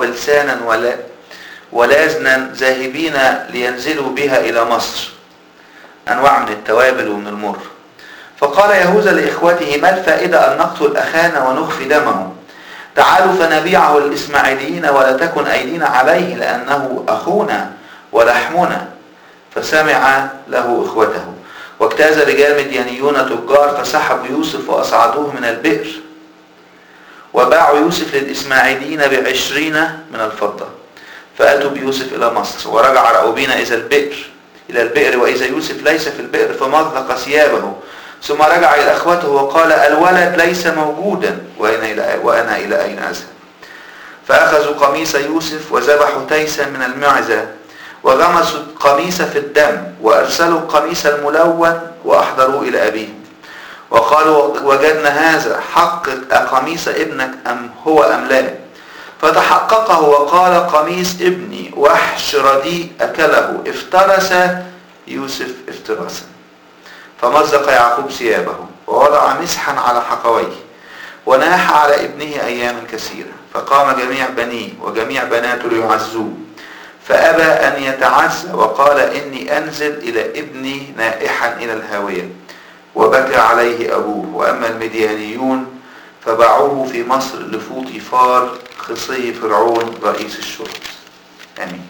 وبلسانا ولا ولازنا ذاهبين لينزلوا بها إلى مصر أنواع من التوابل ومن المر فقال يهوذا لإخوته ما الفائدة أن نقتل أخانا ونخفي دمه تعالوا فنبيعه للإسماعيليين ولا تكن أيدينا عليه لأنه أخونا ولحمنا فسمع له إخوته واجتاز رجال مديانيون تجار فسحبوا يوسف وأصعدوه من البئر وباعوا يوسف للإسماعيليين بعشرين من الفضة فأتوا بيوسف إلى مصر ورجع رأوبين إذا البئر إلى البئر وإذا يوسف ليس في البئر فمزق ثيابه ثم رجع إلى أخوته وقال الولد ليس موجودا وأنا إلى, وأنا إلى أين أذهب فأخذوا قميص يوسف وذبحوا تيسا من المعزة وغمسوا القميص في الدم وأرسلوا القميص الملون وأحضروه إلى أبيه وقالوا وجدنا هذا حق قميص ابنك أم هو أم لا فتحققه وقال قميص ابني وحش رديء أكله افترس يوسف افتراسا فمزق يعقوب ثيابه ووضع مسحا على حقويه وناح على ابنه أياما كثيرة فقام جميع بنيه وجميع بناته ليعزوه فأبى أن يتعزى وقال إني أنزل إلى ابني نائحا إلى الهاوية وبكى عليه أبوه وأما المديانيون فباعوه في مصر لفوطيفار خصي فرعون رئيس الشرطة آمين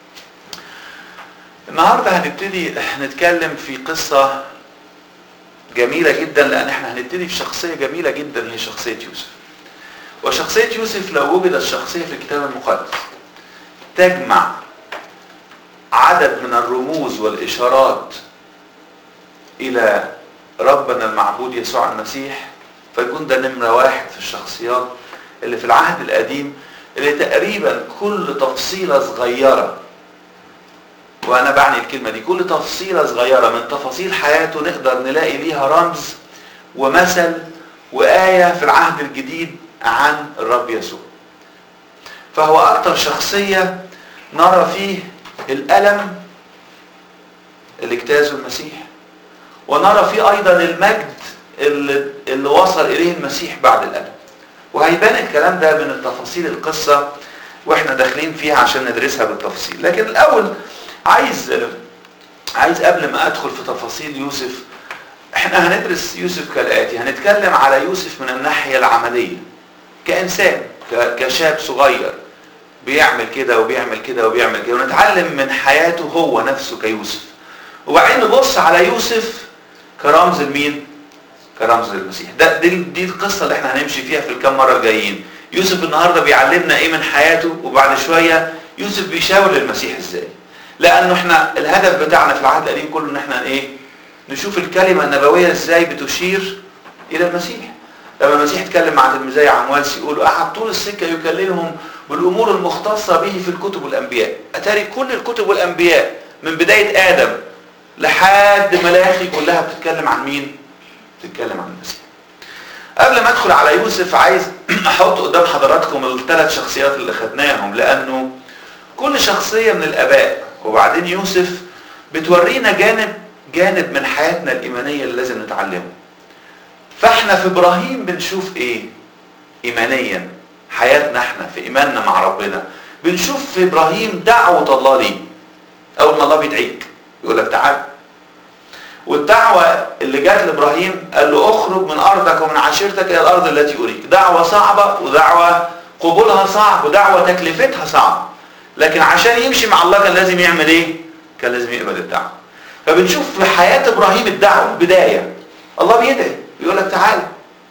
النهاردة هنبتدي نتكلم في قصة جميلة جدا لأن احنا هنبتدي في شخصية جميلة جدا هي شخصية يوسف وشخصية يوسف لو وجدت شخصية في الكتاب المقدس تجمع عدد من الرموز والإشارات إلى ربنا المعبود يسوع المسيح فيكون ده نمرة واحد في الشخصيات اللي في العهد القديم اللي تقريبا كل تفصيلة صغيرة وأنا بعني الكلمة دي كل تفصيلة صغيرة من تفاصيل حياته نقدر نلاقي ليها رمز ومثل وآية في العهد الجديد عن الرب يسوع فهو أكتر شخصية نرى فيه الألم اللي اجتازه المسيح ونرى فيه أيضا المجد اللي, اللي وصل إليه المسيح بعد الألم وهيبان الكلام ده من التفاصيل القصة واحنا داخلين فيها عشان ندرسها بالتفصيل لكن الأول عايز عايز قبل ما أدخل في تفاصيل يوسف احنا هندرس يوسف كالآتي هنتكلم على يوسف من الناحية العملية كإنسان كشاب صغير بيعمل كده وبيعمل كده وبيعمل كده ونتعلم من حياته هو نفسه كيوسف وبعدين نبص على يوسف كرمز لمين كرمز للمسيح ده دي, دي القصه اللي احنا هنمشي فيها في الكام مره الجايين يوسف النهارده بيعلمنا ايه من حياته وبعد شويه يوسف بيشاور للمسيح ازاي لانه احنا الهدف بتاعنا في العهد القديم كله ان احنا ايه نشوف الكلمه النبويه ازاي بتشير الى المسيح لما المسيح اتكلم مع تلميذي عموالس يقول قعد طول السكه يكلمهم بالامور المختصه به في الكتب والانبياء اتاري كل الكتب والانبياء من بدايه ادم لحد ملاخي كلها بتتكلم عن مين بتتكلم عن المسيح قبل ما ادخل على يوسف عايز احط قدام حضراتكم الثلاث شخصيات اللي خدناهم لانه كل شخصيه من الاباء وبعدين يوسف بتورينا جانب جانب من حياتنا الايمانيه اللي لازم نتعلمه فاحنا في ابراهيم بنشوف ايه ايمانيا حياتنا احنا في ايماننا مع ربنا بنشوف في ابراهيم دعوه الله ليه اول ما الله بيدعيك يقول لك تعال والدعوة اللي جات لإبراهيم قال له اخرج من أرضك ومن عشيرتك إلى الأرض التي أريك دعوة صعبة ودعوة قبولها صعب ودعوة تكلفتها صعب لكن عشان يمشي مع الله كان لازم يعمل إيه؟ كان لازم يقبل الدعوة فبنشوف في حياة إبراهيم الدعوة بداية الله بيدعي بيقول لك تعال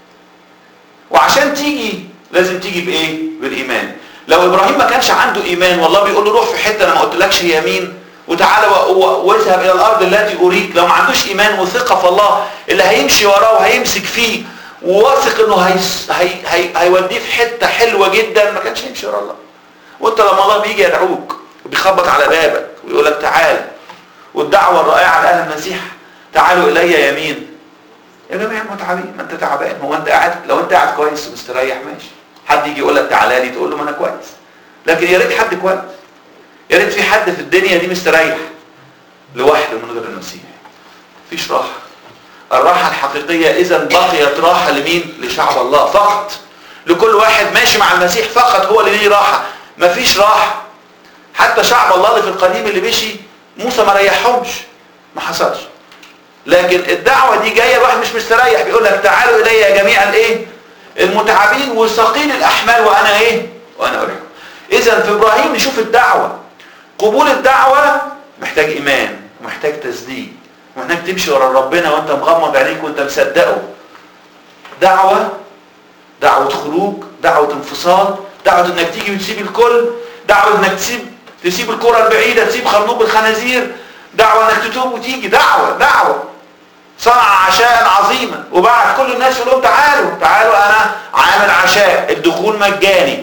وعشان تيجي لازم تيجي بإيه؟ بالإيمان لو إبراهيم ما كانش عنده إيمان والله بيقول له روح في حتة أنا ما قلتلكش هي مين وتعالى واذهب الى الارض التي اريك لو ما عندوش ايمان وثقه في الله اللي هيمشي وراه وهيمسك فيه وواثق انه هيس هي هي هيوديه في حته حلوه جدا ما كانش هيمشي ورا الله وانت لما الله بيجي يدعوك وبيخبط على بابك ويقول لك تعال والدعوه الرائعه لاهل المسيح تعالوا الي يمين يا جماعه متعبين ما انت تعبان هو انت قاعد لو انت قاعد كويس ومستريح ماشي حد يجي يقول لك تعالى لي تقول له ما انا كويس لكن يا ريت حد كويس يا ريت في حد في الدنيا دي مستريح لوحده من غير المسيح مفيش راحه الراحه الحقيقيه اذا بقيت راحه لمين لشعب الله فقط لكل واحد ماشي مع المسيح فقط هو اللي ليه راحه مفيش راحة حتى شعب الله اللي في القديم اللي مشي موسى ما ريحهمش ما حصلش لكن الدعوة دي جاية الواحد مش مستريح بيقول لك تعالوا إلي يا جميع الايه المتعبين وثقيل الأحمال وأنا ايه وأنا أرحم إذا في إبراهيم نشوف الدعوة قبول الدعوة محتاج إيمان ومحتاج تصديق ومحتاج تمشي ورا ربنا وأنت مغمض عينيك وأنت مصدقه دعوة دعوة خروج دعوة انفصال دعوة انك تيجي وتسيب الكل دعوة انك تسيب تسيب الكرة البعيدة تسيب خرنوب الخنازير دعوة انك تتوب وتيجي دعوة دعوة صنع عشاء عظيما وبعت كل الناس يقول لهم تعالوا تعالوا انا عامل عشاء الدخول مجاني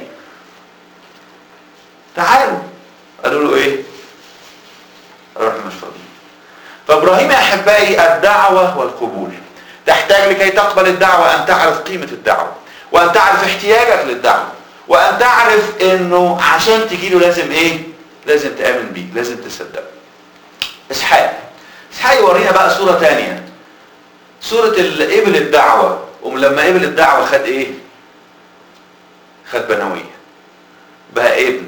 تعالوا قالوا له ايه قالوا احنا مش فاضيين فابراهيم يا احبائي الدعوة والقبول تحتاج لكي تقبل الدعوة ان تعرف قيمة الدعوة وان تعرف احتياجك للدعوة وان تعرف انه عشان تجيله لازم ايه لازم تآمن بيه لازم تصدقه اسحاق اسحاق يورينا بقى صورة تانية صورة اللي قبل الدعوة ولما قبل الدعوة خد ايه خد بنوية بقى ابن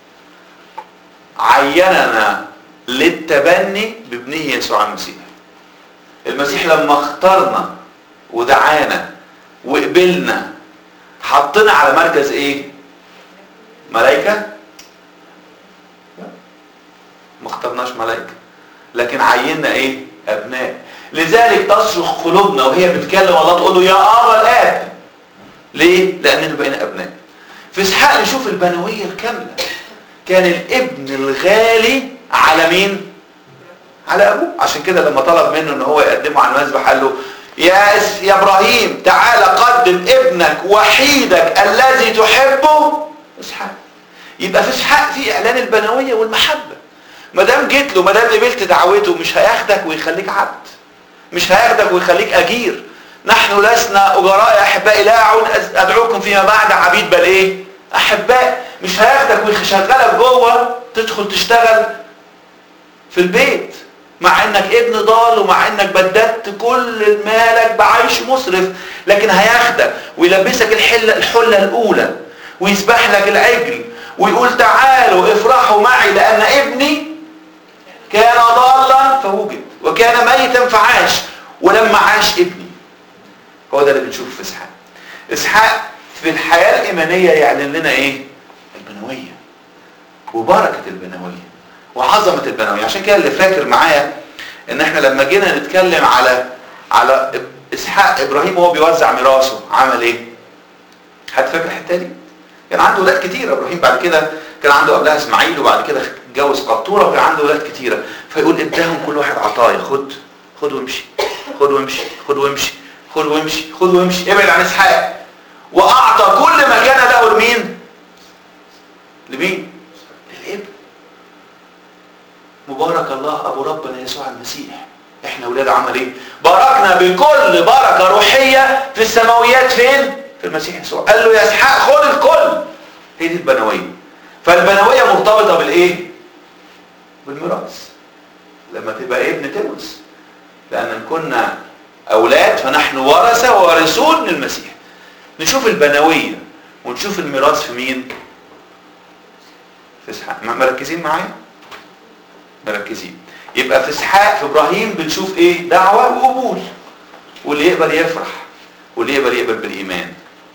عيننا للتبني بابنه يسوع المسيح المسيح لما اختارنا ودعانا وقبلنا حطنا على مركز ايه ملائكة ما اخترناش ملائكة لكن عيننا ايه ابناء لذلك تصرخ قلوبنا وهي بتكلم الله تقول له يا ابا الاب ليه لاننا بقينا ابناء في اسحاق نشوف البنويه الكامله كان الابن الغالي على مين على ابوه عشان كده لما طلب منه ان هو يقدمه على المذبح قال له يا إس يا ابراهيم تعال قدم ابنك وحيدك الذي تحبه اسحاق يبقى في اسحاق في اعلان البنويه والمحبه ما دام جيت له ما دام قبلت دعوته مش هياخدك ويخليك عبد مش هياخدك ويخليك اجير نحن لسنا اجراء يا احبائي لا اعود ادعوكم فيما بعد عبيد بل ايه احباء مش هياخدك ويشغلك جوه تدخل تشتغل في البيت مع انك ابن ضال ومع انك بددت كل مالك بعيش مسرف لكن هياخدك ويلبسك الحله الحله الاولى ويسبح لك العجل ويقول تعالوا افرحوا معي لان ابني كان ضالا فوجد وكان ميتا فعاش ولما عاش ابني هو ده اللي بنشوفه في اسحاق اسحاق في الحياه الايمانيه يعلن لنا ايه البنويه وبركه البنويه وعظمه البنويه عشان كده اللي فاكر معايا ان احنا لما جينا نتكلم على على اسحاق ابراهيم وهو بيوزع ميراثه عمل ايه حد فاكر الحته دي كان عنده اولاد كتيره ابراهيم بعد كده كان عنده قبلها اسماعيل وبعد كده اتجوز قطوره وكان عنده اولاد كتيره فيقول اداهم كل واحد عطايا خد خد وامشي خد وامشي خد وامشي خد وامشي خد وامشي ابعد عن اسحاق واعطى كل ما كان له لمين لمين للابن مبارك الله ابو ربنا يسوع المسيح احنا اولاد عمل ايه باركنا بكل بركه روحيه في السماويات فين في المسيح يسوع قال له يا اسحاق خد الكل هي دي البنويه فالبنويه مرتبطه بالايه بالميراث لما تبقى ابن تورث لان كنا اولاد فنحن ورثه ووارثون للمسيح نشوف البنويه ونشوف الميراث في مين في اسحاق مركزين معايا مركزين يبقى في اسحاق في ابراهيم بنشوف ايه دعوه وقبول واللي يقبل يفرح واللي يقبل يقبل بالايمان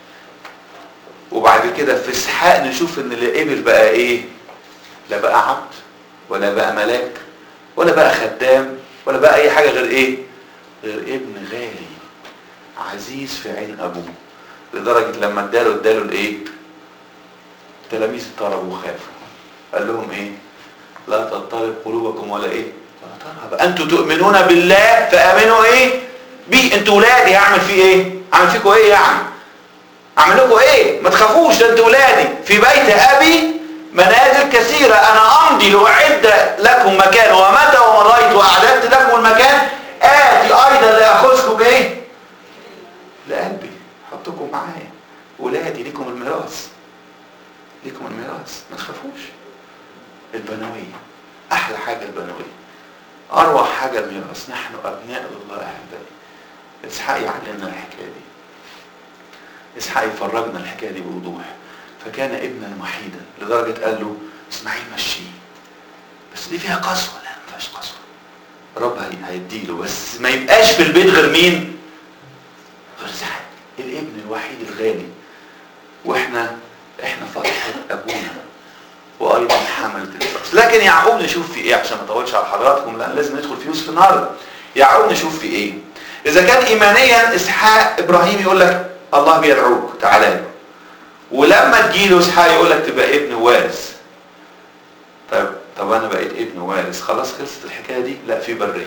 وبعد كده في اسحاق نشوف ان اللي قبل بقى ايه لا بقى عبد ولا بقى ملاك ولا بقى خدام ولا بقى اي حاجه غير ايه غير ابن غالي عزيز في عين ابوه لدرجه لما اداله اداله الايه التلاميذ اضطربوا وخافوا قال لهم ايه لا تضطرب قلوبكم ولا ايه ولا ترهب انتوا تؤمنون بالله فامنوا ايه بي انتوا ولادي هعمل فيه ايه اعمل فيكم ايه يعني اعمل لكم ايه ما تخافوش ده انتوا ولادي في بيت ابي منازل كثيرة انا امضي لاعد لكم مكان ومتى ومضيت واعددت لكم المكان اتي ايضا لاخذكم ايه لقلبي حطكم معايا ولادي ليكم الميراث ليكم الميراث ما تخافوش البنوية احلى حاجة البنوية اروع حاجة الميراث نحن ابناء الله احبائي اسحاق يعلمنا الحكاية دي اسحاق يفرجنا الحكاية دي بوضوح فكان ابنا وحيدا لدرجة قال له اسماعيل مشيه بس دي فيها قسوة لا ما فيهاش قسوة رب هي- هيديله بس ما يبقاش في البيت غير مين غير اسحاق الابن الوحيد الغالي واحنا احنا فرحة ابونا وايضا حملة الفرس لكن يعقوب نشوف في ايه عشان ما اطولش على حضراتكم لان لازم ندخل في يوسف النهارده يعقوب نشوف في ايه اذا كان ايمانيا اسحاق ابراهيم يقول لك الله بيدعوك تعالى له ولما تجيله اسحاق يقول لك تبقى ابن وارث طيب طب انا بقيت ابن وارث خلاص خلصت الحكايه دي لا في بريه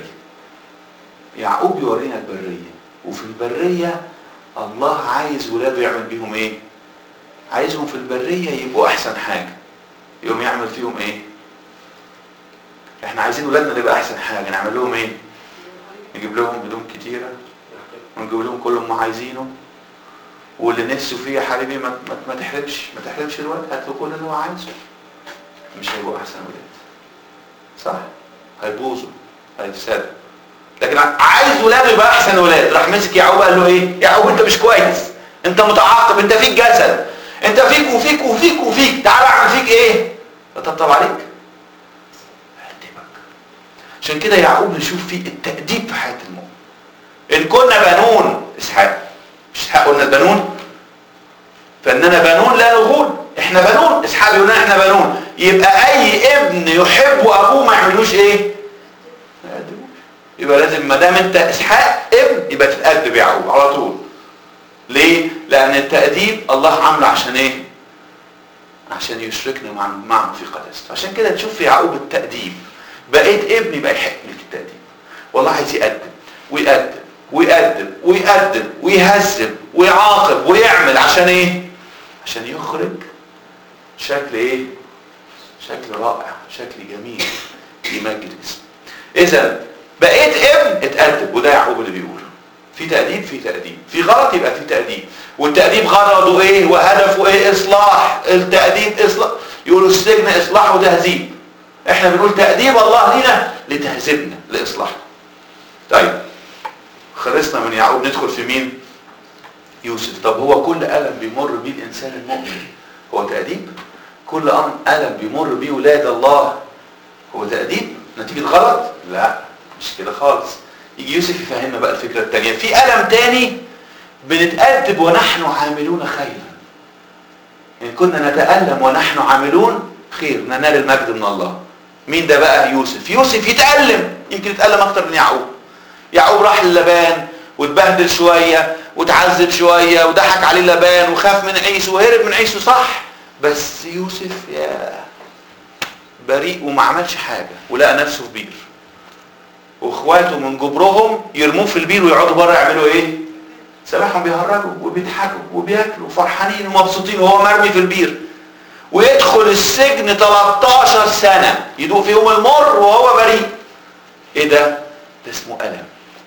يعقوب يورينا البريه وفي البريه الله عايز ولاده يعمل بيهم ايه عايزهم في البريه يبقوا احسن حاجه يقوم يعمل فيهم ايه احنا عايزين ولادنا نبقى احسن حاجه نعمل لهم ايه نجيب لهم هدوم كتيره ونجيب لهم كل ما عايزينه واللي نفسه فيه يا حبيبي ما, ما, ما تحرمش ما تحرمش الواد هات له كل اللي هو عايزه مش هيبقوا احسن ولاد صح هيبوظوا هيفسدوا لكن عايز ولاده يبقى احسن ولاد راح مسك يعقوب قال له ايه يعقوب انت مش كويس انت متعاقب انت فيك جسد انت فيك وفيك وفيك وفيك تعال اعمل فيك ايه اطبطب عليك اهدمك عشان كده يعقوب نشوف فيه التأديب في حياة المؤمن ان كنا بنون اسحاق مش اسحاق قلنا البنون فاننا بنون لا نغول احنا بنون اسحاق يقول لنا احنا بنون يبقى اي ابن يحب ابوه ما يعملوش ايه ما يأدبوش يبقى لازم ما دام انت اسحاق ابن يبقى تتأدب يعقوب على طول ليه لان التأديب الله عامله عشان ايه عشان يشركنا مع معه في قداسته عشان كده نشوف في يعقوب التأديب بقيت ابن يبقى يحق لك التأديب والله عايز يأدب ويأدب ويأدب ويأدب ويهذب ويعاقب ويعمل عشان ايه عشان يخرج شكل ايه شكل رائع شكل جميل يمجد اسمه اذا بقيت ابن اتأدب وده يعقوب اللي بيقوله في تأديب في تأديب في غلط يبقى في تأديب والتأديب غرضه ايه وهدفه ايه اصلاح التأديب اصلاح يقولوا السجن اصلاح وتهذيب احنا بنقول تأديب الله لينا لتهذيبنا لاصلاحنا طيب خلصنا من يعقوب ندخل في مين يوسف طب هو كل ألم بيمر بيه الإنسان المؤمن هو تأديب كل أم- ألم بيمر بيه ولاد الله هو تأديب نتيجة غلط لا مش كده خالص يجي يوسف يفهمنا بقى الفكرة التانية في ألم تاني بنتأدب ونحن عاملون خيرا إن كنا نتألم ونحن عاملون خير ننال المجد من الله مين ده بقى يوسف يوسف يتألم يمكن يتألم أكتر من يعقوب يعقوب راح للبان واتبهدل شوية وتعذب شوية وضحك عليه لبان وخاف من عيسو وهرب من عيسو صح بس يوسف يا بريء وما عملش حاجة ولقى نفسه في بير واخواته من جبرهم يرموه في البير ويقعدوا بره يعملوا ايه سامعهم بيهرجوا وبيضحكوا وبياكلوا وفرحانين ومبسوطين وهو مرمي في البير ويدخل السجن 13 سنة يدوق فيهم المر وهو بريء ايه ده ده اسمه ألم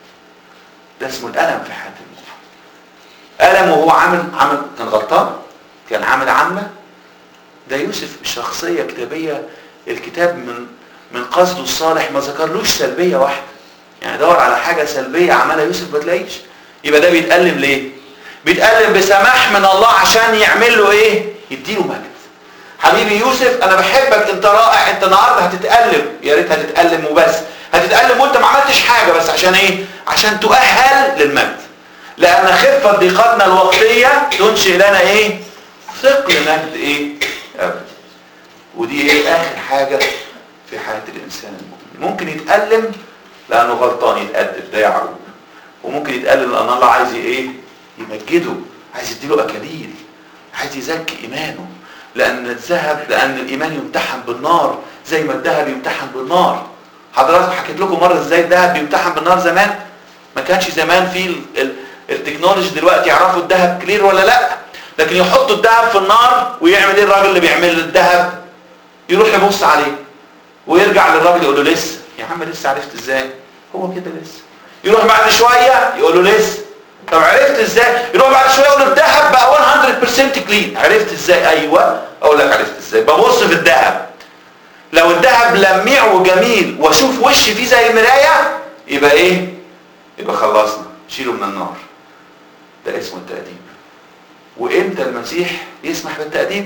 ده اسمه الألم في حياة المؤمن ألم وهو عامل عامل كان غلطان كان عامل عامة ده يوسف شخصية كتابية الكتاب من من قصده الصالح ما ذكرلوش سلبية واحدة يعني دور على حاجة سلبية عملها يوسف ما تلاقيش يبقى ده بيتألم ليه بيتألم بسماح من الله عشان يعمل له ايه يديله مجد حبيبي يوسف انا بحبك انت رائع انت النهارده هتتألم يا ريت هتتألم وبس هتتألم وانت ما عملتش حاجة بس عشان ايه عشان تؤهل للمجد لان خفة ضيقتنا الوقتية تنشئ لنا ايه ثقل مجد ايه ابدي ودي ايه اخر حاجة في حياة الانسان المؤمن ممكن يتألم لانه غلطان يتأدب ده يعقوب وممكن يتألم لان الله عايز ايه يمجده عايز يديله اكاليل عايز يزكي ايمانه لان الذهب لان الايمان يمتحن بالنار زي ما الذهب يمتحن بالنار حضراتكم حكيت لكم مره ازاي الذهب بيمتحن بالنار زمان ما كانش زمان في ال- ال- التكنولوجي دلوقتي يعرفوا الذهب كلير ولا لا لكن يحطوا الذهب في النار ويعمل ايه الراجل اللي بيعمل الذهب يروح يبص عليه ويرجع للراجل يقول له لسه يا عم لسه عرفت ازاي هو كده لسه يروح بعد شويه يقول له لسه طب عرفت ازاي يروح بعد شويه يقول له الذهب بقى 100% كلين عرفت ازاي ايوه اقول لك عرفت ازاي ببص في الذهب لو الذهب لميع وجميل واشوف وشي فيه زي المرايه يبقى ايه يبقى خلصنا شيله من النار ده اسمه التأديب وامتى المسيح يسمح بالتأديب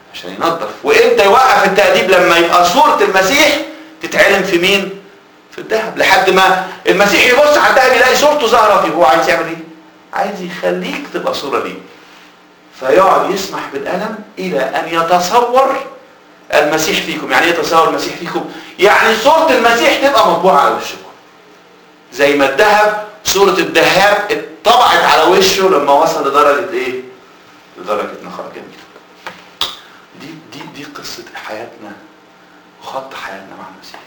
عشان ينظف وامتى يوقف التأديب لما يبقى صورة المسيح تتعلم في مين في الذهب لحد ما المسيح يبص على الذهب يلاقي صورته ظاهرة فيه هو عايز يعمل ايه عايز يخليك تبقى صورة ليه فيقعد يسمح بالألم إلى أن يتصور المسيح فيكم يعني ايه يتصور المسيح فيكم يعني صورة المسيح تبقى مطبوعة على وشكم زي ما الذهب صورة الذهاب اتطبعت على وشه لما وصل لدرجة ايه لدرجة نخرة جميلة دي دي دي قصة حياتنا وخط حياتنا مع المسيح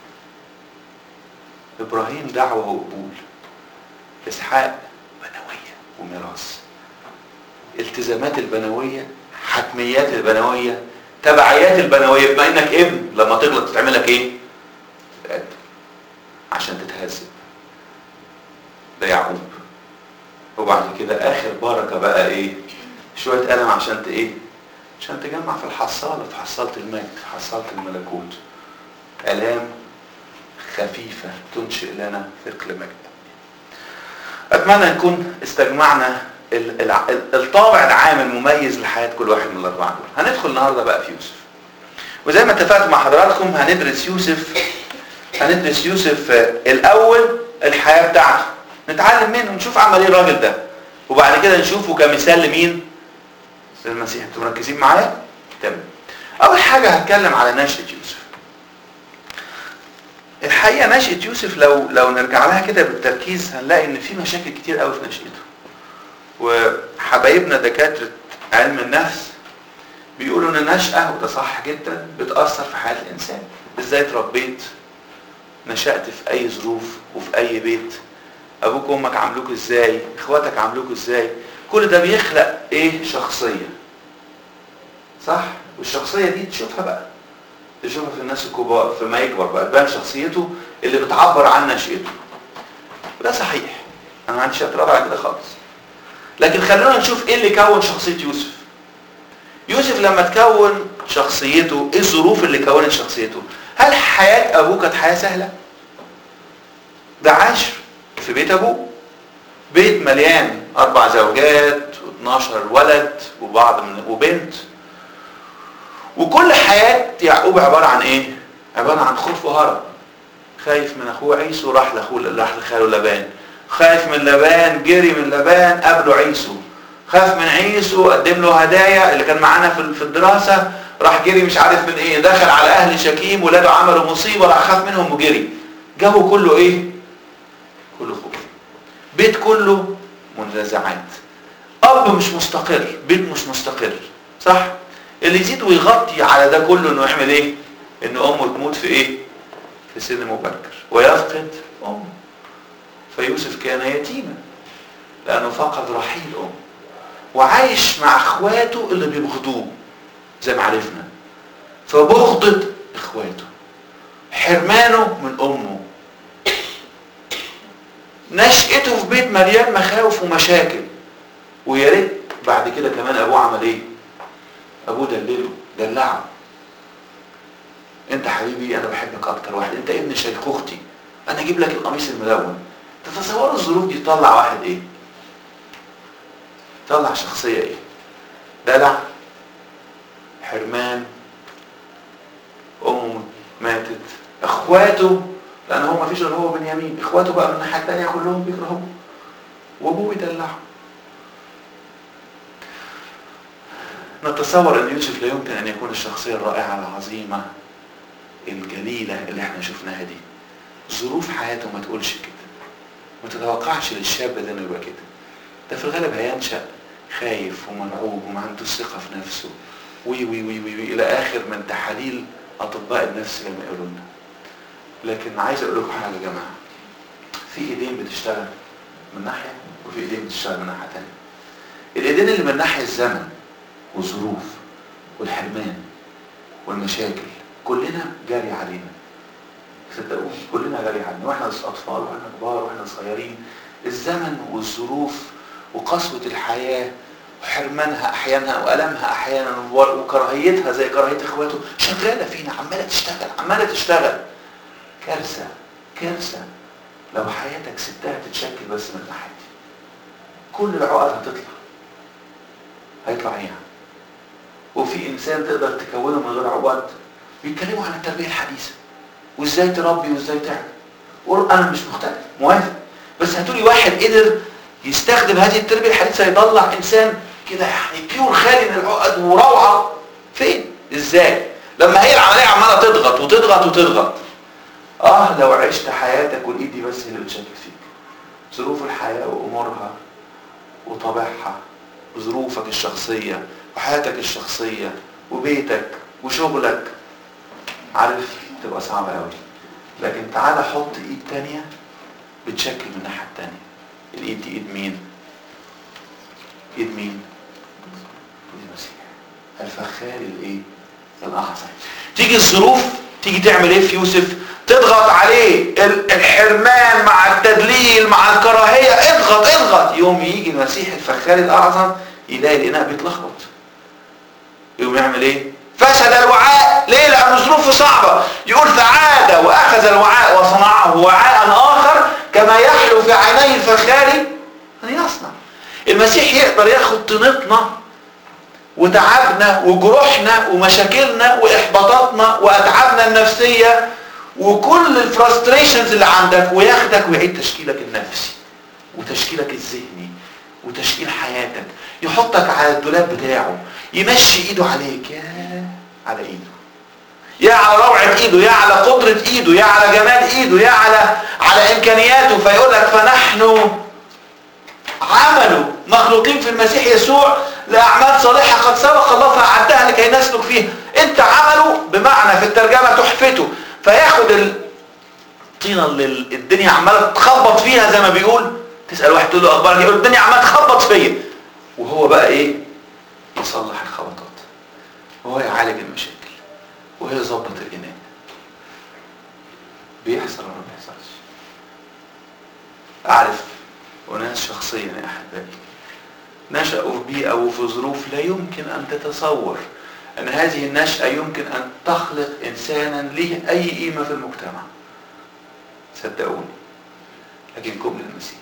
ابراهيم دعوة وقبول اسحاق بنوية وميراث التزامات البنوية حتميات البنوية تبعيات البنوية بما انك ابن لما تغلط تتعمل لك ايه تتقدم عشان تتهذب ده يعقوب وبعد كده اخر بركة بقى ايه شوية قلم عشان ت ايه عشان تجمع في الحصالة في حصالة المجد في حصالة الملكوت الام خفيفة تنشئ لنا ثقل مجد اتمنى نكون استجمعنا ال- الع- ال- الطابع العام المميز لحياة كل واحد من الاربعة دول هندخل النهاردة بقى في يوسف وزي ما اتفقت مع حضراتكم هندرس يوسف هندرس يوسف آه، الاول الحياة بتاعته نتعلم منه نشوف عمل ايه الراجل ده وبعد كده نشوفه كمثال لمين للمسيح انتوا مركزين معايا تمام اول حاجة هتكلم على نشأة يوسف الحقيقة نشأة يوسف لو لو نرجع لها كده بالتركيز هنلاقي ان في مشاكل كتير قوي في نشأته وحبايبنا دكاترة علم النفس بيقولوا ان النشأة وده صح جدا بتأثر في حياة الانسان ازاي اتربيت نشأت في اي ظروف وفي اي بيت ابوك وامك عاملوك ازاي اخواتك عاملوك ازاي كل ده بيخلق ايه شخصية صح والشخصية دي تشوفها بقى تشوفها في الناس الكبار فيما يكبر بقى تبان شخصيته اللي بتعبر عن نشأته وده صحيح انا ما عنديش اعتراض على كده خالص لكن خلونا نشوف ايه اللي كون شخصية يوسف يوسف لما تكون شخصيته ايه الظروف اللي كونت شخصيته هل حياة ابوه كانت حياة سهلة ده عاش في بيت ابوه بيت مليان اربع زوجات و12 ولد وبعض من وبنت وكل حياة يعقوب عبارة عن ايه عبارة عن خوف وهرب خايف من اخوه عيسو راح لاخوه راح لخاله لبان خايف من لبان جري من لبان قابله عيسو خاف من عيسو قدم له هدايا اللي كان معانا في في الدراسة راح جري مش عارف من ايه دخل على اهل شكيم ولاده عملوا مصيبة راح خاف منهم وجري جو كله ايه كله خوف بيت كله منازعات اب مش مستقر بيت مش مستقر صح اللي يزيد ويغطي على ده كله انه يعمل ايه ان امه تموت في ايه في سن مبكر ويفقد امه فيوسف كان يتيما لانه فقد رحيل امه وعايش مع اخواته اللي بيبغضوه زي ما عرفنا فبغضة اخواته حرمانه من امه نشأته في بيت مليان مخاوف ومشاكل ويا ريت بعد كده كمان ابوه عمل ايه ابوه دلله دلعه انت حبيبي انا بحبك اكتر واحد انت ابن شيخوختي انا اجيب لك القميص الملون تتصوروا الظروف دي تطلع واحد ايه تطلع شخصية ايه دلع حرمان امه ماتت اخواته لان هو ما فيش غير هو بنيامين اخواته بقى من الناحيه الثانيه كلهم بيكرهوه وابوه يدلعه نتصور ان يوسف لا يمكن ان يكون الشخصيه الرائعه العظيمه الجليله اللي احنا شفناها دي ظروف حياته ما تقولش كده ما تتوقعش للشاب ده انه يبقى كده ده في الغالب هينشأ خايف ومرعوب وما عندوش ثقه في نفسه وي وي وي وي, وي الى اخر من تحاليل اطباء النفس لما يقولوا لنا لكن عايز اقول لكم حاجه يا جماعه في ايدين بتشتغل من ناحيه وفي ايدين بتشتغل من ناحيه ثانيه الايدين اللي من ناحيه الزمن والظروف والحرمان والمشاكل كلنا جاري علينا صدقوني كلنا جاري علينا واحنا اطفال واحنا كبار واحنا صغيرين الزمن والظروف وقسوة الحياة وحرمانها احيانا والمها احيانا وكراهيتها زي كراهية اخواته شغالة فينا عمالة تشتغل عمالة تشتغل كارثة كارثة لو حياتك سبتها تتشكل بس من ناحيتي كل العقد هتطلع هيطلع ايه يعني وفي انسان تقدر تكونه من غير عقد بيتكلموا عن التربيه الحديثه وازاي تربي وازاي تعمل وأقول انا مش مختلف موافق بس هاتولي واحد قدر يستخدم هذه التربيه الحديثه يطلع انسان كده يعني بيور خالي من العقد وروعه فين ازاي لما هي العمليه عماله تضغط وتضغط وتضغط اه لو عشت حياتك والايد دي بس هي اللي بتشكل فيك ظروف الحياه وامورها وطبيعها وظروفك الشخصيه وحياتك الشخصيه وبيتك وشغلك عارف تبقى صعبه قوي لكن تعالى حط ايد تانية بتشكل من الناحيه التانية الايد دي ايد مين ايد مين ايد المسيح الفخار الايه الاعظم تيجي الظروف تيجي تعمل ايه في يوسف تضغط عليه ال- الحرمان مع التدليل مع الكراهية اضغط اضغط يوم يجي المسيح الفخار الاعظم يلاقي الاناء بيتلخبط يقوم يعمل ايه فسد الوعاء ليه لان ظروفه صعبة يقول فعاد واخذ الوعاء وصنعه وعاء اخر كما يحلو في عيني الفخار ان يصنع المسيح يقدر ياخد طينتنا وتعبنا وجروحنا ومشاكلنا واحباطاتنا واتعابنا النفسيه وكل الفرستريشنز اللي عندك وياخدك ويعيد تشكيلك النفسي وتشكيلك الذهني وتشكيل حياتك يحطك على الدولاب بتاعه يمشي ايده عليك يا على ايده يا على روعة ايده يا على قدرة ايده يا على جمال ايده يا على على امكانياته فيقول لك فنحن عملوا مخلوقين في المسيح يسوع لأعمال صالحة قد سبق الله فأعدها لكي نسلك فيها انت عمله بمعنى في الترجمة تحفته فياخد الطينة اللي الدنيا عمالة تخبط فيها زي ما بيقول تسأل واحد تقول له أخبارك يقول الدنيا عمالة تخبط فيا وهو بقى إيه يصلح الخبطات وهو يعالج المشاكل وهو يظبط الإناء بيحصل ولا ما بيحصلش أعرف وناس شخصيا يا أحبائي نشأوا في بيئة وفي ظروف لا يمكن أن تتصور أن هذه النشأة يمكن أن تخلق إنسانا له أي قيمة في المجتمع صدقوني لكن قبل المسيح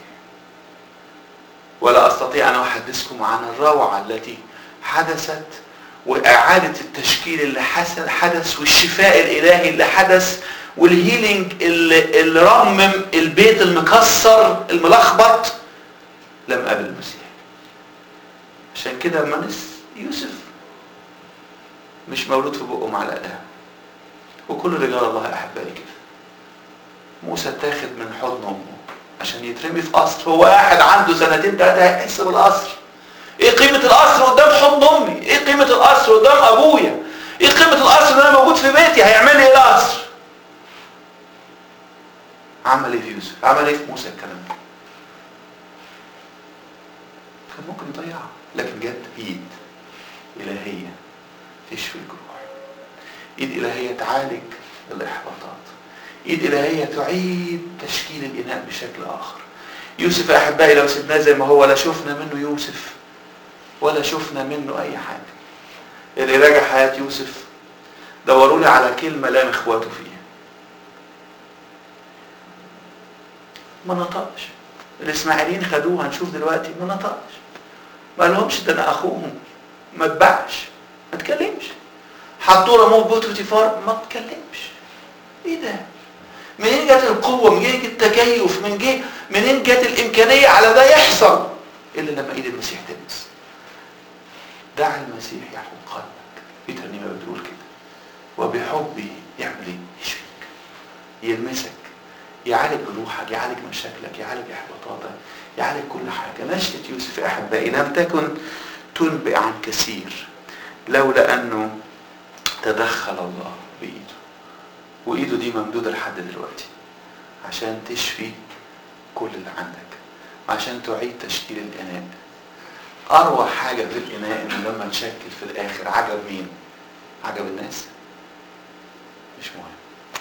ولا أستطيع أن أحدثكم عن الروعة التي حدثت وإعادة التشكيل اللي حسن حدث والشفاء الإلهي اللي حدث والهيلينج اللي, اللي رمم البيت المكسر الملخبط لم قابل المسيح عشان كده لما نس يوسف مش مولود في بقه معلقه قهوه وكل رجال الله احبائي كده موسى اتاخد من حضن امه عشان يترمي في قصر هو واحد عنده سنتين ثلاثه هيحس بالقصر ايه قيمه القصر قدام حضن امي ايه قيمه القصر قدام ابويا ايه قيمه القصر ان انا موجود في بيتي هيعمل لي ايه القصر عمل ايه في يوسف عمل ايه في موسى الكلام ده كان ممكن يضيعها لكن جت ايد الهيه تشفي الجروح ايد الهيه تعالج الاحباطات ايد الهيه تعيد تشكيل الاناء بشكل اخر يوسف يا احبائي لو سيبناه زي ما هو لا شفنا منه يوسف ولا شفنا منه اي حاجه اللي راجع حياه يوسف دوروا لي على كلمه لام اخواته فيها ما نطقش الاسماعيليين خدوه هنشوف دلوقتي ما نطقش ما لهمش ده انا اخوهم ما اتباعش ما تكلمش حطوا رموه في بيت بوتيفار ما تكلمش ايه ده منين جت القوة منين جت التكيف من جه منين جت الامكانية على ده يحصل الا لما ايد المسيح تلمس دع المسيح يحب قلبك في ترنيمة بتقول كده وبحبه يعمل ايه يشفيك يلمسك يعالج جروحك يعالج مشاكلك يعالج احباطاتك يعالج كل حاجة نشأة يوسف يا أحبائي لم تكن تنبئ عن كثير لولا أنه تدخل الله بإيده وإيده دي ممدودة لحد دلوقتي عشان تشفي كل اللي عندك وعشان تعيد تشكيل الإناء أروع حاجة في الإناء إنه لما نشكل في الآخر عجب مين؟ عجب الناس مش مهم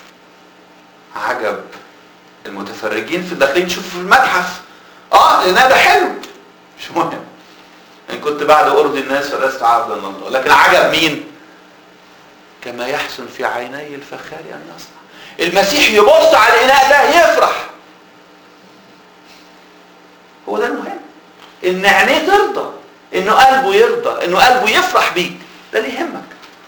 عجب المتفرجين في داخلين يشوفوا في المتحف اه الإناء ده حلو مش مهم إن كنت بعد أرضي الناس فلست عبدا الله لكن عجب مين؟ كما يحسن في عيني الفخار أن يصنع المسيح يبص على الإناء ده يفرح هو ده المهم إن عينيه ترضى إنه قلبه يرضى إنه قلبه يفرح بيك ده اللي يهمك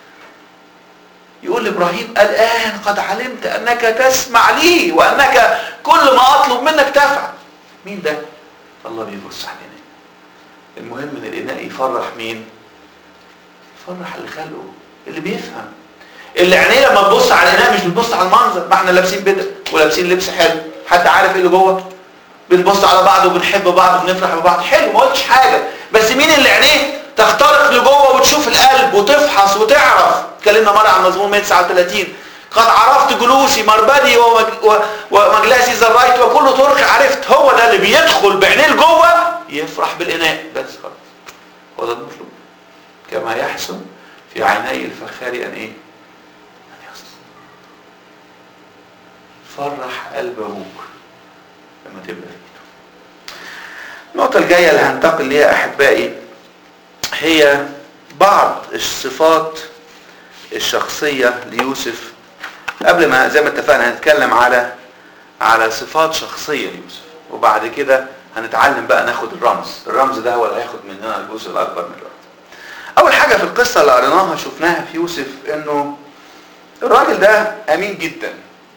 يقول لابراهيم الان قد علمت انك تسمع لي وانك كل ما اطلب منك تفعل مين ده الله بيبص على الاناء المهم ان الاناء يفرح مين يفرح اللي خلقه اللي بيفهم اللي عينيه لما تبص على الاناء مش بتبص على المنظر ما احنا لابسين بدل ولابسين لبس حلو حد عارف ايه اللي جوه بنبص على بعض وبنحب بعض وبنفرح ببعض حلو ما قلتش حاجه بس مين اللي عينيه تخترق لجوه وتشوف القلب وتفحص وتعرف اتكلمنا مره عن مزمور 139 قد عرفت جلوسي مربدي ومج... ومجلسي زرايت وكل طرق عرفت هو ده اللي بيدخل بعينيه لجوه يفرح بالاناء بس خلاص هو ده المطلوب كما يحسن في عيني الفخار ان ايه ان يصل فرح قلب ابوك لما تبقى في ايده النقطة الجاية اللي هنتقل ليها احبائي هي بعض الصفات الشخصية ليوسف قبل ما زي ما اتفقنا هنتكلم على على صفات شخصية ليوسف وبعد كده هنتعلم بقى ناخد الرمز الرمز ده هو اللي هياخد مننا الجزء الاكبر من الرمز اول حاجة في القصة اللي قريناها شفناها في يوسف انه الراجل ده امين جدا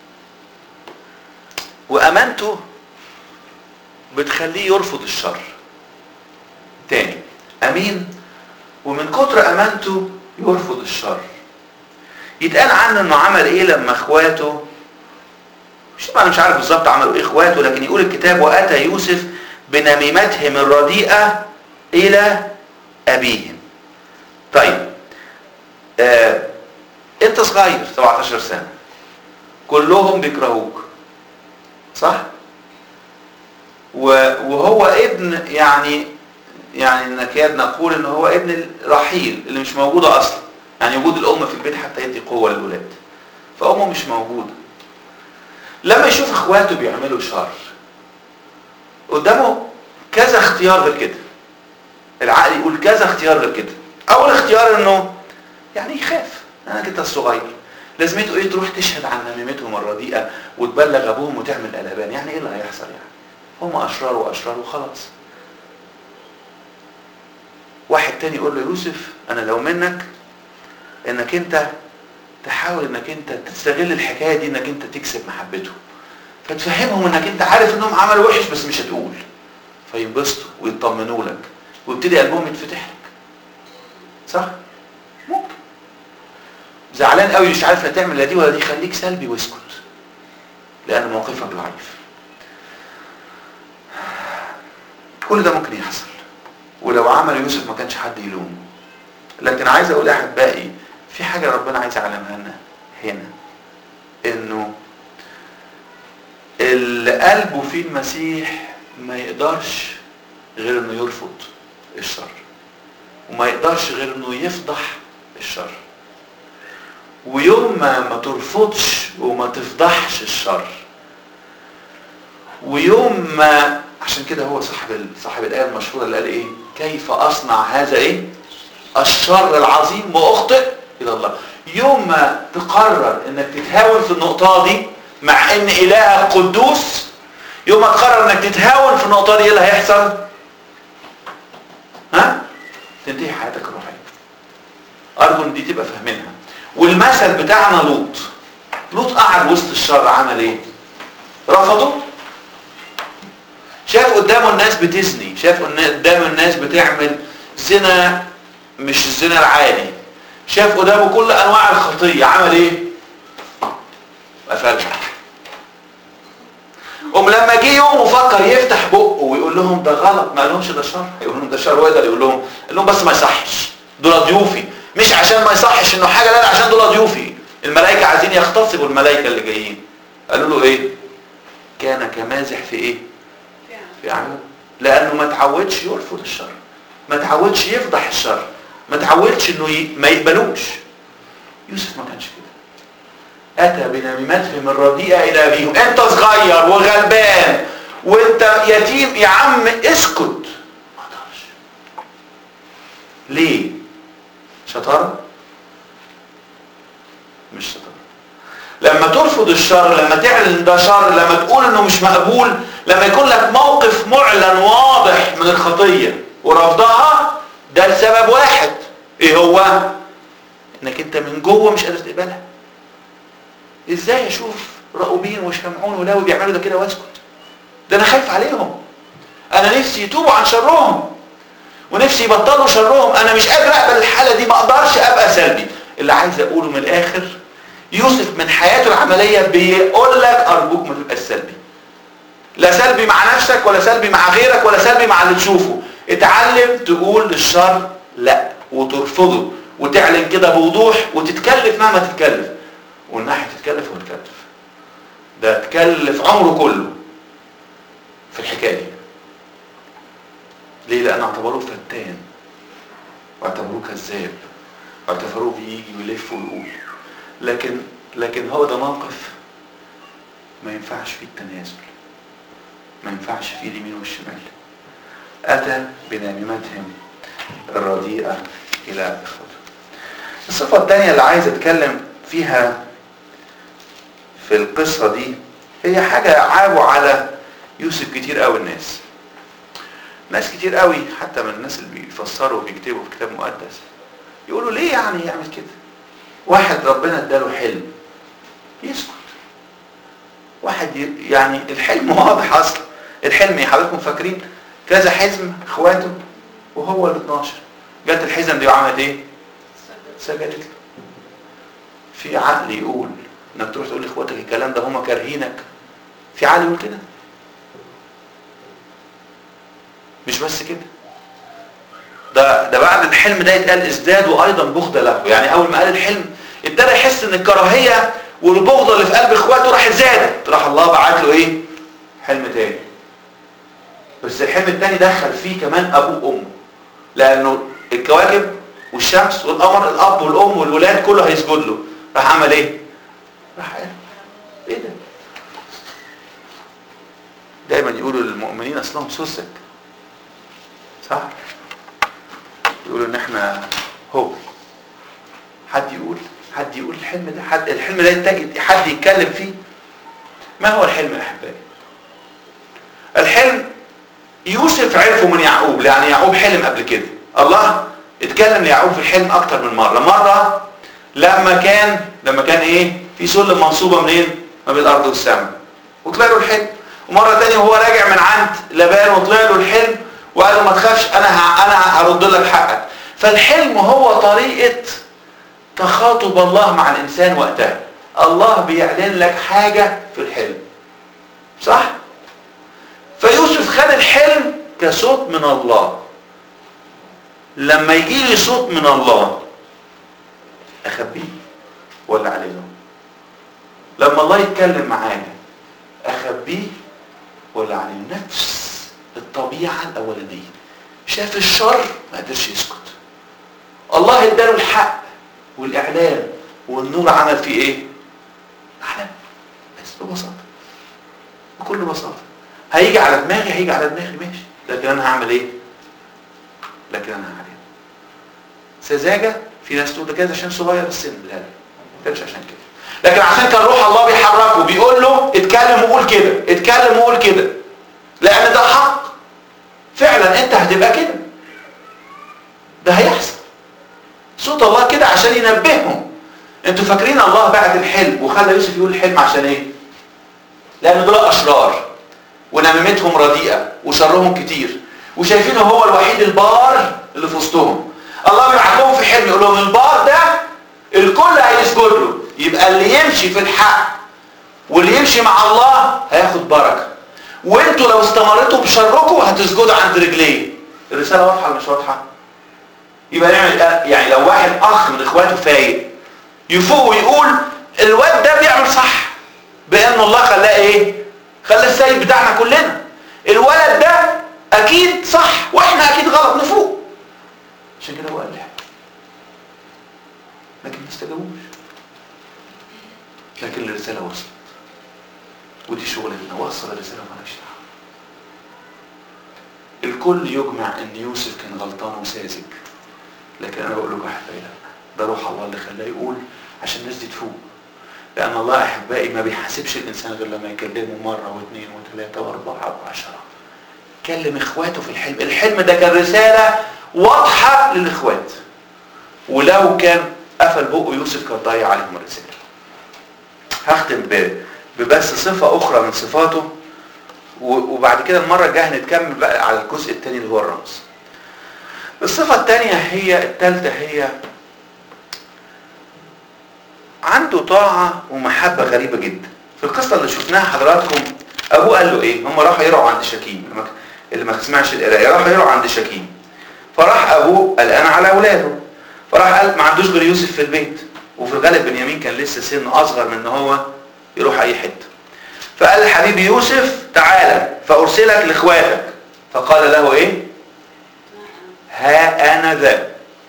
وامانته بتخليه يرفض الشر تاني امين ومن كتر امانته يرفض الشر يتقال عنه انه عمل ايه لما اخواته مش انا مش عارف بالظبط عملوا ايه اخواته لكن يقول الكتاب واتى يوسف بنميمتهم الرديئه الى ابيهم طيب آه انت صغير 17 سنه كلهم بيكرهوك صح وهو ابن يعني يعني نكاد نقول ان هو ابن الرحيل اللي مش موجوده اصلا يعني وجود الام في البيت حتى يدي قوه للولاد فامه مش موجوده لما يشوف اخواته بيعملوا شر قدامه كذا اختيار غير كده العقل يقول كذا اختيار غير كده اول اختيار انه يعني يخاف انا كده الصغير لازمته ايه تروح تشهد عن نميمتهم الرديئه وتبلغ ابوهم وتعمل قلبان يعني ايه اللي هيحصل يعني هم اشرار واشرار وخلاص واحد تاني يقول له يوسف انا لو منك انك انت تحاول انك انت تستغل الحكايه دي انك انت تكسب محبتهم فتفهمهم انك انت عارف انهم عملوا وحش بس مش هتقول فينبسطوا ويطمنوا لك ويبتدي قلبهم يتفتح لك صح ممكن زعلان قوي مش عارف لا تعمل لا دي ولا دي خليك سلبي واسكت لان موقفك ضعيف كل ده ممكن يحصل ولو عمل يوسف ما كانش حد يلومه لكن عايز اقول احبائي في حاجه ربنا عايز يعلمها لنا هنا انه اللي قلبه فيه المسيح ما يقدرش غير انه يرفض الشر وما يقدرش غير انه يفضح الشر ويوم ما ما ترفضش وما تفضحش الشر ويوم ما عشان كده هو صاحب صاحب الايه المشهوره اللي قال ايه كيف اصنع هذا ايه الشر العظيم واخطئ الى الله يوم ما تقرر انك تتهاون في النقطه دي مع ان الهك قدوس يوم ما تقرر انك تتهاون في النقطه دي ايه اللي هيحصل ها تنتهي حياتك الروحيه ارجو ان دي تبقى فاهمينها والمثل بتاعنا لوط لوط قعد وسط الشر عمل ايه رفضه شاف قدامه الناس بتزني شاف قدامه الناس بتعمل زنا مش الزنا العادي شاف قدامه كل انواع الخطيه عمل ايه قفلها قوم لما جه يوم وفكر يفتح بقه ويقول لهم ده غلط ما قالهمش ده شر يقول لهم ده شر هو يقدر يقول لهم قال لهم بس ما يصحش دول ضيوفي مش عشان ما يصحش انه حاجه لا عشان دول ضيوفي الملائكه عايزين يغتصبوا الملائكه اللي جايين قالوا له ايه كان كمازح في ايه في عمل لانه ما تعودش يرفض الشر ما تعودش يفضح الشر ما تعودش انه ي... ما يقبلوش يوسف ما كانش كده اتى بنميمتهم الرديئه الى ابيهم انت صغير وغلبان وانت يتيم يا عم اسكت ما اقدرش ليه شطاره مش شطاره لما ترفض الشر لما تعلن ده شر لما تقول انه مش مقبول لما يكون لك موقف معلن واضح من الخطيه ورفضها ده لسبب واحد ايه هو انك انت من جوه مش قادر تقبلها ازاي اشوف راؤوبين وشمعون ولاوي بيعملوا ده كده واسكت ده انا خايف عليهم انا نفسي يتوبوا عن شرهم ونفسي يبطلوا شرهم انا مش قادر اقبل الحاله دي ما اقدرش ابقى سلبي اللي عايز اقوله من الاخر يوسف من حياته العمليه بيقول لك ارجوك ما تبقاش سلبي لا سلبي مع نفسك ولا سلبي مع غيرك ولا سلبي مع اللي تشوفه اتعلم تقول للشر لا وترفضه وتعلن كده بوضوح وتتكلف مهما تتكلف والناحية تتكلف وتكلف ده تكلف عمره كله في الحكاية دي ليه لأن اعتبروه فتان واعتبروه كذاب واعتبروه بيجي ويلف ويقول لكن لكن هو ده موقف ما ينفعش فيه التنازل ما ينفعش فيه اليمين والشمال أتى بنميمتهم الرديئة إلى إخوته الصفة الثانية اللي عايز أتكلم فيها في القصة دي هي حاجة عابوا على يوسف كتير قوي الناس ناس كتير قوي حتى من الناس اللي بيفسروا وبيكتبوا في كتاب مقدس يقولوا ليه يعني يعمل كده واحد ربنا اداله حلم يسكت واحد ي... يعني الحلم واضح اصلا الحلم يا حضراتكم فاكرين كذا حزم اخواته وهو ال 12 جت الحزم دي وعملت ايه سجدت له في عقل يقول انك تروح تقول لاخواتك الكلام ده هم كارهينك في عقل يقول كده مش بس كده ده ده بعد الحلم ده يتقال ازدادوا ايضا بغضة له يعني اول ما قال الحلم ابتدى يحس ان الكراهيه والبغضه اللي في قلب اخواته راحت زادت راح الله بعت له ايه حلم تاني بس الحلم التاني دخل فيه كمان ابوه وامه لانه الكواكب والشمس والقمر الاب والام والولاد كله هيسجد له راح عمل ايه راح قال ايه ده دايما يقولوا للمؤمنين اصلهم سوسك صح يقولوا ان احنا هو حد يقول حد يقول الحلم ده حد الحلم ده يتجد حد يتكلم فيه ما هو الحلم يا احبائي الحلم يوسف عرفه من يعقوب لان يعقوب حلم قبل كده الله اتكلم ليعقوب في الحلم اكتر من مره مره لما كان لما كان ايه في سلم منصوبه منين ما بين الارض والسماء وطلع له الحلم ومره ثانيه وهو راجع من عند لبان وطلع له الحلم وقال له ما تخافش انا ه... انا هرد لك حقك فالحلم هو طريقه تخاطب الله مع الانسان وقتها الله بيعلن لك حاجه في الحلم صح فيوسف خد الحلم كصوت من الله لما يجي لي صوت من الله اخبيه ولا عليه لما الله يتكلم معايا اخبيه ولا عليه نفس الطبيعة الاولانية شاف الشر ما قدرش يسكت الله اداله الحق والاعلان والنور عمل فيه ايه اعلم بس ببساطة بكل بساطة هيجي على دماغي هيجي على دماغي ماشي لكن انا هعمل ايه لكن انا هعمل سذاجة في ناس تقول ده كده عشان صغير السن لا لا ما كانش عشان كده لكن عشان كان روح الله بيحركه بيقول له اتكلم وقول كده اتكلم وقول كده لان ده حق فعلا انت هتبقى كده ده هيحصل صوت الله كده عشان ينبههم انتوا فاكرين الله بعد الحلم وخلى يوسف يقول الحلم عشان ايه لان دول اشرار ونميمتهم رديئه وشرهم كتير وشايفينه هو الوحيد البار اللي في وسطهم الله بيبعت لهم في حلم يقول لهم البار ده الكل هيسجد له يبقى اللي يمشي في الحق واللي يمشي مع الله هياخد بركه وانتوا لو استمرتوا بشركم هتسجدوا عند رجليه الرساله واضحه ولا مش واضحه يبقى نعمل يعني لو واحد اخ من اخواته فايق يفوق ويقول الواد ده بيعمل صح بان الله خلاه ايه خلاه السيد بتاعنا كلنا الولد ده اكيد صح واحنا اكيد غلط نفوق عشان كده هو قال لكن ما استجابوش لكن الرساله وصلت ودي شغلتنا وصل الرساله مالكش دعوه الكل يجمع ان يوسف كان غلطان وساذج لكن انا بقول لكم احبائي لا ده روح الله اللي خلاه يقول عشان الناس دي تفوق لان الله احبائي ما بيحاسبش الانسان غير لما يكلمه مره واثنين وثلاثه واربعه وعشره كلم اخواته في الحلم الحلم ده كان رساله واضحه للاخوات ولو كان قفل بقه يوسف كان ضيع عليهم الرسالة هختم ب- ببس صفة أخرى من صفاته و- وبعد كده المرة الجاية هنتكمل بقى على الجزء الثاني اللي هو الرمز الصفة الثانية هي الثالثة هي عنده طاعة ومحبة غريبة جدا في القصة اللي شفناها حضراتكم أبوه قال له إيه هم راحوا يرعوا عند شكيم اللي ما- اللي ما سمعش القراية راحوا يرعوا عند شكيم فراح أبوه قلقان على أولاده فراح قال ما عندوش غير يوسف في البيت وفي الغالب بنيامين كان لسه سنه أصغر من إن هو يروح أي حتة فقال حبيبي يوسف تعالى فأرسلك لإخواتك فقال له إيه ها أنا ذا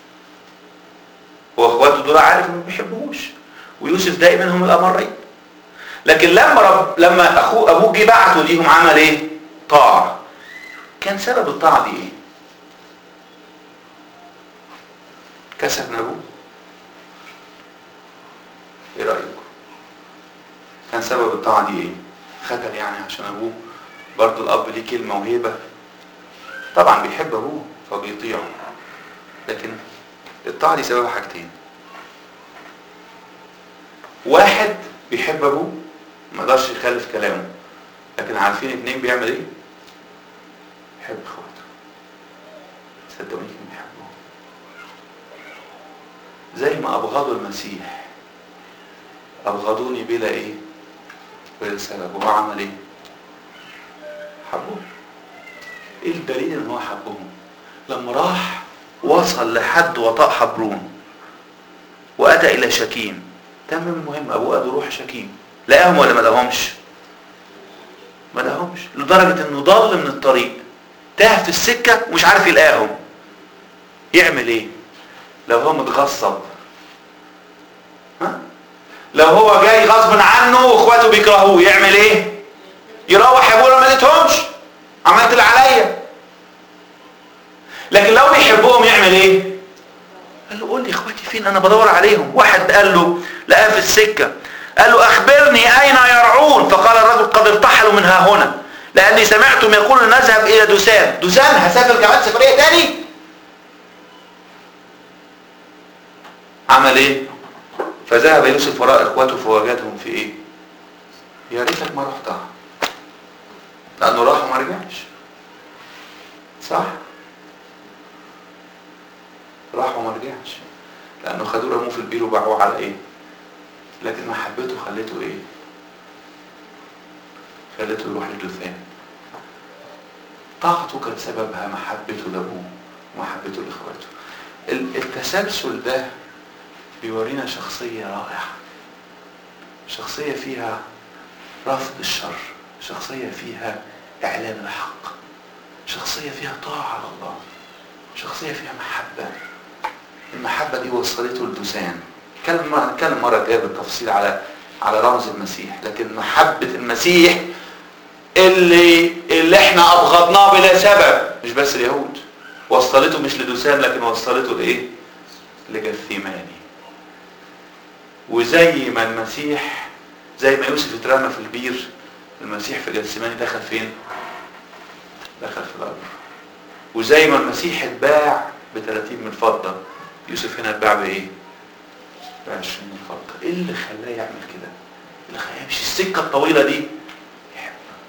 هو اخواته دول عارف انه ما بيحبوش ويوسف دائما هم الامرين لكن لما رب لما اخوه ابوه جه بعته ليهم عمل ايه طاعه كان سبب الطاعه دي ايه كسر من ابوه ايه رايكم كان سبب الطاعه دي ايه خجل يعني عشان ابوه برضه الاب ليه كلمه وهيبه طبعا بيحب ابوه فبيطيعه لكن الطاعه دي سببها حاجتين واحد بيحب ابوه ما يقدرش يخالف كلامه لكن عارفين اتنين بيعمل ايه بيحب اخواته صدقوني كان بيحبهم زي ما ابغضوا المسيح ابغضوني بلا ايه بلا سبب وهو عمل ايه حبهم ايه الدليل ان هو حبهم لما راح وصل لحد وطاء حبرون واتى الى شكيم تم المهم ابوه قال له روح شكيم لقاهم ولا ما لقاهمش ما لقاهمش لدرجه انه ضل من الطريق تاه في السكه ومش عارف يلاقاهم يعمل ايه لو هو متغصب ها لو هو جاي غصب عنه واخواته بيكرهوه يعمل ايه يروح يقول ما لقيتهمش عملت اللي عليا لكن لو بيحبهم يعمل ايه قال له قول لي اخواتي فين انا بدور عليهم واحد قال له لقاه في السكه قال له اخبرني اين يرعون فقال الرجل قد ارتحلوا من ها هنا لاني سمعتم يقول نذهب الى دوسان دوسان هسافر كمان سفريه تاني عمل ايه فذهب يوسف وراء اخواته فوجدهم في ايه يا ريتك ما رحتها لانه راح وما رجعش صح راح وما رجعش لانه خدوه رموه في البير وباعوه على ايه لكن محبته خلته ايه خلته يروح لدوثان طاعته كان سببها محبته لابوه ومحبته لاخواته ال- التسلسل ده بيورينا شخصية رائعة شخصية فيها رفض الشر شخصية فيها إعلان الحق شخصية فيها طاعة لله شخصية فيها محبة المحبة دي وصلته لدوسان نتكلم نتكلم مرة جاية بالتفصيل على على رمز المسيح لكن محبة المسيح اللي اللي احنا ابغضناه بلا سبب مش بس اليهود وصلته مش لدوسان لكن وصلته لايه لجثيماني وزي ما المسيح زي ما يوسف اترمى في البير المسيح في جثيماني دخل فين دخل في الارض وزي ما المسيح اتباع ب 30 من فضه يوسف هنا اتباع بايه ب 20 من فضه ايه اللي خلاه يعمل كده اللي خلاه يمشي السكه الطويله دي يحب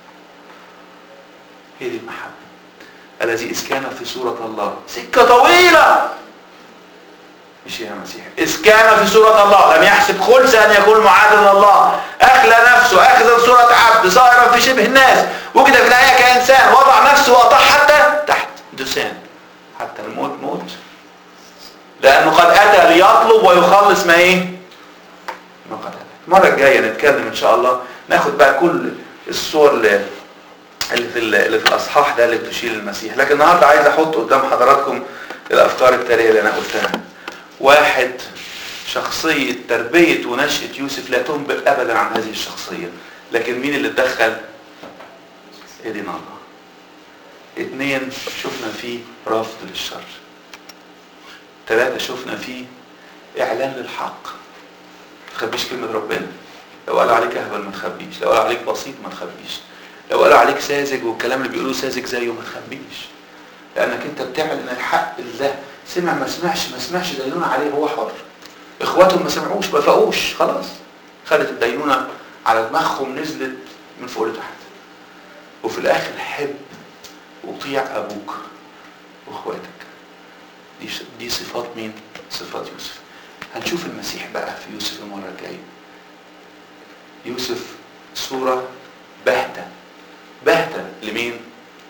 هي دي المحبه الذي إذ كان في صورة الله سكة طويلة مش يا مسيح إذ كان في صورة الله لم يحسب خلص أن يكون معادلا لله أخلى نفسه أخذ صورة عبد صائرا في شبه الناس وجد في الحياة كإنسان وضع نفسه وأطاع حتى تحت دسان حتى الموت موت لأنه قد أتى ليطلب ويخلص ما إيه ما قد أتى المرة الجاية نتكلم إن شاء الله ناخد بقى كل الصور اللي اللي في اللي في الاصحاح ده اللي بتشير المسيح لكن النهارده عايز احط قدام حضراتكم الافكار التاليه اللي انا قلتها واحد شخصية تربية ونشأة يوسف لا تنبئ ابدا عن هذه الشخصية لكن مين اللي اتدخل ايدينا الله اثنين شفنا فيه رفض للشر ثلاثة شفنا فيه اعلان للحق ما تخبيش كلمة ربنا لو قال عليك اهبل ما تخبيش لو قال عليك بسيط ما تخبيش لو قالوا عليك ساذج والكلام اللي بيقولوه ساذج زيه ما تخبيش لانك انت بتعلن الحق اللي سمع ما سمعش ما سمعش دليلون عليه هو حر اخواتهم ما سمعوش ما فاقوش خلاص خدت الدينونه على دماغهم نزلت من فوق لتحت وفي الاخر حب وطيع ابوك واخواتك دي دي صفات مين صفات يوسف هنشوف المسيح بقى في يوسف المره الجايه يوسف صوره باهته باهته لمين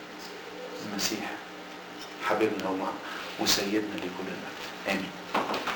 المسيح حبيبنا ومع وسيدنا لكل المجد امين